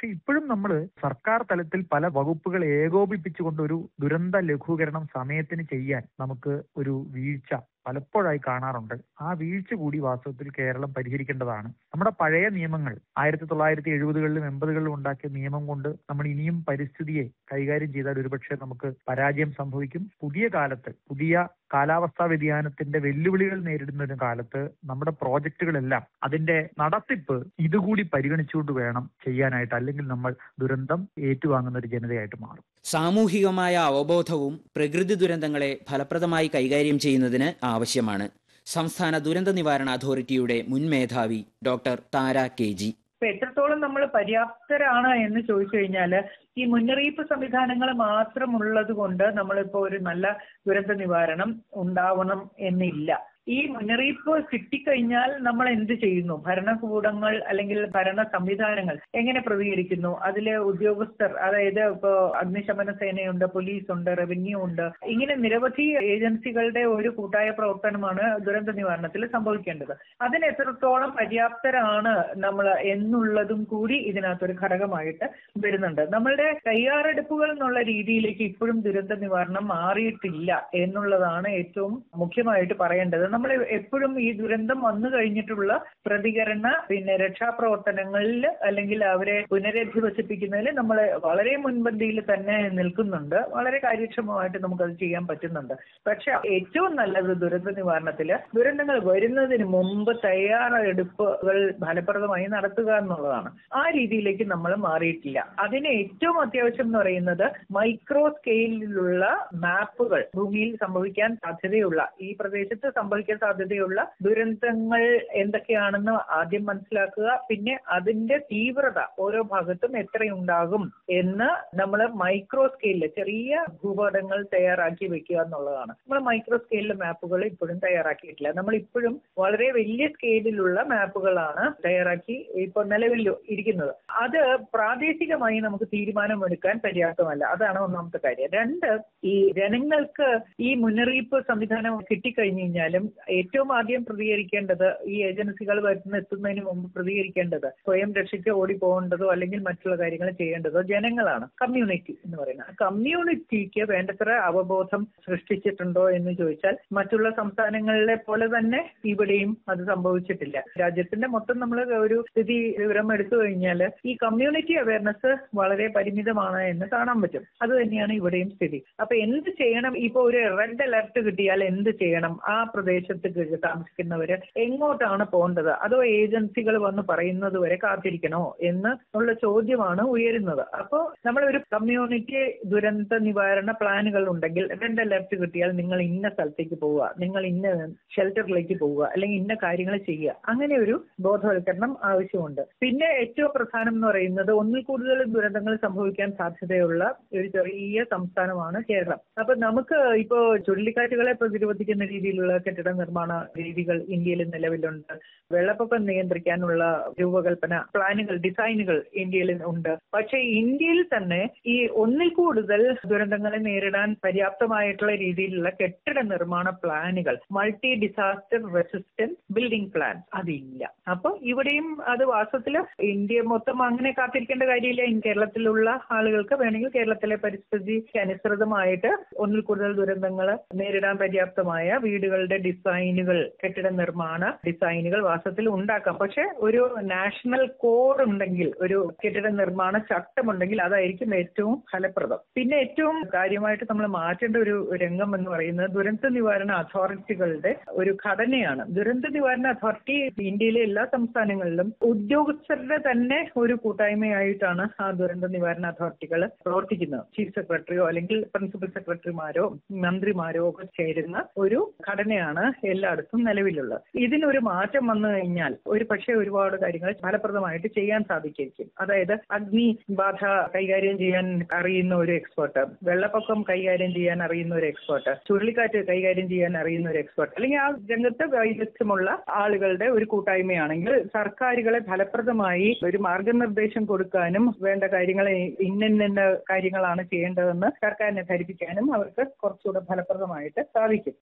പക്ഷെ ഇപ്പോഴും നമ്മൾ സർക്കാർ തലത്തിൽ പല വകുപ്പുകൾ ഏകോപിപ്പിച്ചുകൊണ്ട് ഒരു ദുരന്ത ലഘൂകരണം സമയത്തിന് ചെയ്യാൻ നമുക്ക് ഒരു വീഴ്ച പലപ്പോഴായി കാണാറുണ്ട് ആ വീഴ്ച കൂടി വാസ്തവത്തിൽ കേരളം പരിഹരിക്കേണ്ടതാണ് നമ്മുടെ പഴയ നിയമങ്ങൾ ആയിരത്തി തൊള്ളായിരത്തി എഴുപതുകളിലും എൺപതുകളിലും ഉണ്ടാക്കിയ നിയമം കൊണ്ട് നമ്മൾ ഇനിയും പരിസ്ഥിതിയെ കൈകാര്യം ചെയ്താൽ ഒരുപക്ഷെ നമുക്ക് പരാജയം സംഭവിക്കും പുതിയ കാലത്ത് പുതിയ കാലാവസ്ഥാ വ്യതിയാനത്തിന്റെ വെല്ലുവിളികൾ നേരിടുന്ന ഒരു കാലത്ത് നമ്മുടെ പ്രോജക്റ്റുകളെല്ലാം അതിന്റെ നടത്തിപ്പ് ഇതുകൂടി പരിഗണിച്ചുകൊണ്ട് വേണം ചെയ്യാനായിട്ട് അല്ലെങ്കിൽ നമ്മൾ ദുരന്തം ഏറ്റുവാങ്ങുന്ന ഒരു ജനതയായിട്ട് മാറും സാമൂഹികമായ അവബോധവും പ്രകൃതി ദുരന്തങ്ങളെ ഫലപ്രദമായി കൈകാര്യം ചെയ്യുന്നതിന് ആവശ്യമാണ് സംസ്ഥാന ദുരന്ത നിവാരണ അതോറിറ്റിയുടെ മുൻ മേധാവി ഡോക്ടർ താര കെ ജി ഇപ്പൊ എത്രത്തോളം നമ്മൾ പര്യാപ്തരാണ് എന്ന് ചോദിച്ചു കഴിഞ്ഞാല് ഈ മുന്നറിയിപ്പ് സംവിധാനങ്ങൾ മാത്രമുള്ളത് കൊണ്ട് നമ്മളിപ്പോ ഒരു നല്ല ദുരന്ത നിവാരണം ഉണ്ടാവണം എന്നില്ല ഈ മുന്നറിയിപ്പ് കിട്ടിക്കഴിഞ്ഞാൽ നമ്മൾ എന്ത് ചെയ്യുന്നു ഭരണകൂടങ്ങൾ അല്ലെങ്കിൽ ഭരണ സംവിധാനങ്ങൾ എങ്ങനെ പ്രതികരിക്കുന്നു അതിലെ ഉദ്യോഗസ്ഥർ അതായത് ഇപ്പോ അഗ്നിശമന സേനയുണ്ട് പോലീസ് ഉണ്ട് റവന്യൂ ഉണ്ട് ഇങ്ങനെ നിരവധി ഏജൻസികളുടെ ഒരു കൂട്ടായ പ്രവർത്തനമാണ് ദുരന്ത നിവാരണത്തിൽ സംഭവിക്കേണ്ടത് അതിന് എത്രത്തോളം പര്യാപ്തരാണ് നമ്മൾ എന്നുള്ളതും കൂടി ഇതിനകത്തൊരു ഘടകമായിട്ട് വരുന്നുണ്ട് നമ്മളുടെ തയ്യാറെടുപ്പുകൾ എന്നുള്ള രീതിയിലേക്ക് ഇപ്പോഴും ദുരന്ത നിവാരണം മാറിയിട്ടില്ല എന്നുള്ളതാണ് ഏറ്റവും മുഖ്യമായിട്ട് പറയേണ്ടത് നമ്മൾ എപ്പോഴും ഈ ദുരന്തം വന്നു കഴിഞ്ഞിട്ടുള്ള പ്രതികരണ പിന്നെ രക്ഷാപ്രവർത്തനങ്ങളിൽ അല്ലെങ്കിൽ അവരെ പുനരധിവസിപ്പിക്കുന്നതിൽ നമ്മൾ വളരെ മുൻപന്തിയിൽ തന്നെ നിൽക്കുന്നുണ്ട് വളരെ കാര്യക്ഷമമായിട്ട് നമുക്കത് ചെയ്യാൻ പറ്റുന്നുണ്ട് പക്ഷെ ഏറ്റവും നല്ലത് ദുരന്ത നിവാരണത്തിൽ ദുരന്തങ്ങൾ വരുന്നതിന് മുമ്പ് തയ്യാറെടുപ്പുകൾ ഫലപ്രദമായി നടത്തുക എന്നുള്ളതാണ് ആ രീതിയിലേക്ക് നമ്മൾ മാറിയിട്ടില്ല അതിന് ഏറ്റവും അത്യാവശ്യം എന്ന് പറയുന്നത് മൈക്രോ സ്കെയിലിലുള്ള മാപ്പുകൾ ഭൂമിയിൽ സംഭവിക്കാൻ സാധ്യതയുള്ള ഈ പ്രദേശത്ത് സംഭവിക്കാൻ സാധ്യതയുള്ള ദുരന്തങ്ങൾ എന്തൊക്കെയാണെന്ന് ആദ്യം മനസ്സിലാക്കുക പിന്നെ അതിന്റെ തീവ്രത ഓരോ ഭാഗത്തും എത്രയുണ്ടാകും എന്ന് നമ്മൾ മൈക്രോ സ്കെയിലിൽ ചെറിയ ഭൂപടങ്ങൾ തയ്യാറാക്കി വെക്കുക എന്നുള്ളതാണ് നമ്മൾ മൈക്രോ സ്കെയിലിലെ മാപ്പുകൾ ഇപ്പോഴും തയ്യാറാക്കിയിട്ടില്ല നമ്മൾ ഇപ്പോഴും വളരെ വലിയ സ്കെയിലിലുള്ള മാപ്പുകളാണ് തയ്യാറാക്കി ഇപ്പൊ നിലവിൽ ഇരിക്കുന്നത് അത് പ്രാദേശികമായി നമുക്ക് തീരുമാനമെടുക്കാൻ പര്യാപ്തമല്ല അതാണ് ഒന്നാമത്തെ കാര്യം രണ്ട് ഈ ജനങ്ങൾക്ക് ഈ മുന്നറിയിപ്പ് സംവിധാനം കിട്ടിക്കഴിഞ്ഞു കഴിഞ്ഞാലും ഏറ്റവും ആദ്യം പ്രതികരിക്കേണ്ടത് ഈ ഏജൻസികൾ വരുന്ന എത്തുന്നതിന് മുമ്പ് പ്രതികരിക്കേണ്ടത് സ്വയം രക്ഷയ്ക്ക് ഓടി പോകേണ്ടതോ അല്ലെങ്കിൽ മറ്റുള്ള കാര്യങ്ങൾ ചെയ്യേണ്ടതോ ജനങ്ങളാണ് കമ്മ്യൂണിറ്റി എന്ന് പറയുന്നത് കമ്മ്യൂണിറ്റിക്ക് വേണ്ടത്ര അവബോധം സൃഷ്ടിച്ചിട്ടുണ്ടോ എന്ന് ചോദിച്ചാൽ മറ്റുള്ള സംസ്ഥാനങ്ങളിലെ പോലെ തന്നെ ഇവിടെയും അത് സംഭവിച്ചിട്ടില്ല രാജ്യത്തിന്റെ മൊത്തം നമ്മൾ ഒരു സ്ഥിതി വിവരം എടുത്തു കഴിഞ്ഞാൽ ഈ കമ്മ്യൂണിറ്റി അവയർനെസ് വളരെ പരിമിതമാണ് എന്ന് കാണാൻ പറ്റും അത് തന്നെയാണ് ഇവിടെയും സ്ഥിതി അപ്പൊ എന്ത് ചെയ്യണം ഇപ്പൊ ഒരു റെഡ് അലർട്ട് കിട്ടിയാൽ എന്ത് ചെയ്യണം ആ പ്രദേശത്ത് താമസിക്കുന്നവര് എങ്ങോട്ടാണ് പോകേണ്ടത് അതോ ഏജൻസികൾ വന്ന് പറയുന്നത് വരെ കാത്തിരിക്കണോ എന്ന് ഉള്ള ചോദ്യമാണ് ഉയരുന്നത് അപ്പോൾ നമ്മൾ ഒരു കമ്മ്യൂണിറ്റി ദുരന്ത നിവാരണ പ്ലാനുകൾ ഉണ്ടെങ്കിൽ റെഡ് അലർട്ട് കിട്ടിയാൽ നിങ്ങൾ ഇന്ന സ്ഥലത്തേക്ക് പോവുക നിങ്ങൾ ഇന്ന ഷെൽട്ടറിലേക്ക് പോവുക അല്ലെങ്കിൽ ഇന്ന കാര്യങ്ങൾ ചെയ്യുക അങ്ങനെ ഒരു ബോധവൽക്കരണം ആവശ്യമുണ്ട് പിന്നെ ഏറ്റവും പ്രധാനം എന്ന് പറയുന്നത് ഒന്നിൽ കൂടുതൽ ദുരന്തങ്ങൾ സംഭവിക്കാൻ സാധ്യതയുള്ള ഒരു ചെറിയ സംസ്ഥാനമാണ് കേരളം അപ്പൊ നമുക്ക് ഇപ്പോ ചുഴലിക്കാറ്റുകളെ പ്രതിരോധിക്കുന്ന രീതിയിലുള്ള കെട്ടിട നിർമ്മാണ രീതികൾ ഇന്ത്യയിൽ നിലവിലുണ്ട് വെള്ളപ്പൊക്കം നിയന്ത്രിക്കാനുള്ള രൂപകൽപ്പന പ്ലാനുകൾ ഡിസൈനുകൾ ഇന്ത്യയിൽ ഉണ്ട് പക്ഷേ ഇന്ത്യയിൽ തന്നെ ഈ ഒന്നിൽ കൂടുതൽ ദുരന്തങ്ങളെ നേരിടാൻ പര്യാപ്തമായിട്ടുള്ള രീതിയിലുള്ള കെട്ടിട നിർമ്മാണ പ്ലാനുകൾ multi disaster resistance building plan അതില്ല അപ്പൊ ഇവിടെയും അത് വാസ്തവത്തിൽ ഇന്ത്യ മൊത്തം അങ്ങനെ കാത്തിരിക്കേണ്ട കാര്യമില്ല കേരളത്തിലുള്ള ആളുകൾക്ക് വേണമെങ്കിൽ കേരളത്തിലെ പരിസ്ഥിതിക്ക് അനുസൃതമായിട്ട് ഒന്നിൽ കൂടുതൽ ദുരന്തങ്ങൾ നേരിടാൻ പര്യാപ്തമായ വീടുകളുടെ ഡിസൈനുകൾ കെട്ടിട നിർമ്മാണ ഡിസൈനുകൾ വാസ്തവത്തിൽ ഉണ്ടാക്കാം പക്ഷെ ഒരു നാഷണൽ കോഡ് ഉണ്ടെങ്കിൽ ഒരു കെട്ടിട നിർമ്മാണ ചട്ടമുണ്ടെങ്കിൽ അതായിരിക്കും ഏറ്റവും ഫലപ്രദം പിന്നെ ഏറ്റവും കാര്യമായിട്ട് നമ്മൾ മാറ്റേണ്ട ഒരു രംഗം എന്ന് പറയുന്നത് ദുരന്ത നിവാരണ അതോറിറ്റികളുടെ ഒരു ഘടനയാണ് ദുരന്ത നിവാരണ അതോറിറ്റി ഇന്ത്യയിലെ എല്ലാ സംസ്ഥാനങ്ങളിലും ഉദ്യോഗസ്ഥരുടെ തന്നെ ഒരു കൂട്ടായ്മയായിട്ടാണ് ആ ദുരന്ത നിവാരണ അതോറിറ്റികൾ പ്രവർത്തിക്കുന്നത് ചീഫ് സെക്രട്ടറിയോ അല്ലെങ്കിൽ പ്രിൻസിപ്പൽ സെക്രട്ടറിമാരോ മന്ത്രിമാരോ ഒക്കെ ചേരുന്ന ഒരു ഘടനയാണ് എല്ലായിടത്തും നിലവിലുള്ളത് ഇതിനൊരു മാറ്റം വന്നു കഴിഞ്ഞാൽ ഒരു പക്ഷേ ഒരുപാട് കാര്യങ്ങൾ ഫലപ്രദമായിട്ട് ചെയ്യാൻ സാധിക്കും അതായത് അഗ്നി ബാധ കൈകാര്യം ചെയ്യാൻ അറിയുന്ന ഒരു എക്സ്പേർട്ട് വെള്ളപ്പൊക്കം കൈകാര്യം ചെയ്യാൻ അറിയുന്ന ഒരു എക്സ്പേർട്ട് ചുഴലിക്കാറ്റ് കൈകാര്യം ചെയ്യാൻ അറിയുന്ന ഒരു എക്സ്പേർട്ട് അല്ലെങ്കിൽ ആ രംഗത്ത് വൈദഗ്ധ്യമുള്ള ആളുകളുടെ ഒരു കൂട്ടായ്മയാണെങ്കിൽ സർക്കാരുകളെ ഫലപ്രദമായി ഒരു മാർഗനിർദ്ദേശം കൊടുക്കാനും വേണ്ട കാര്യങ്ങൾ ഇന്നിന്ന കാര്യങ്ങളാണ് ചെയ്യേണ്ടതെന്ന് സർക്കാരിനെ ധരിപ്പിക്കാനും അവർക്ക് കുറച്ചുകൂടെ ഫലപ്രദമായിട്ട് സാധിക്കും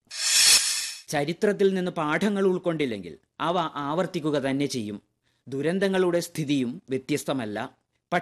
ചരിത്രത്തിൽ നിന്ന് പാഠങ്ങൾ ഉൾക്കൊണ്ടില്ലെങ്കിൽ അവ ആവർത്തിക്കുക തന്നെ ചെയ്യും ദുരന്തങ്ങളുടെ സ്ഥിതിയും വ്യത്യസ്തമല്ല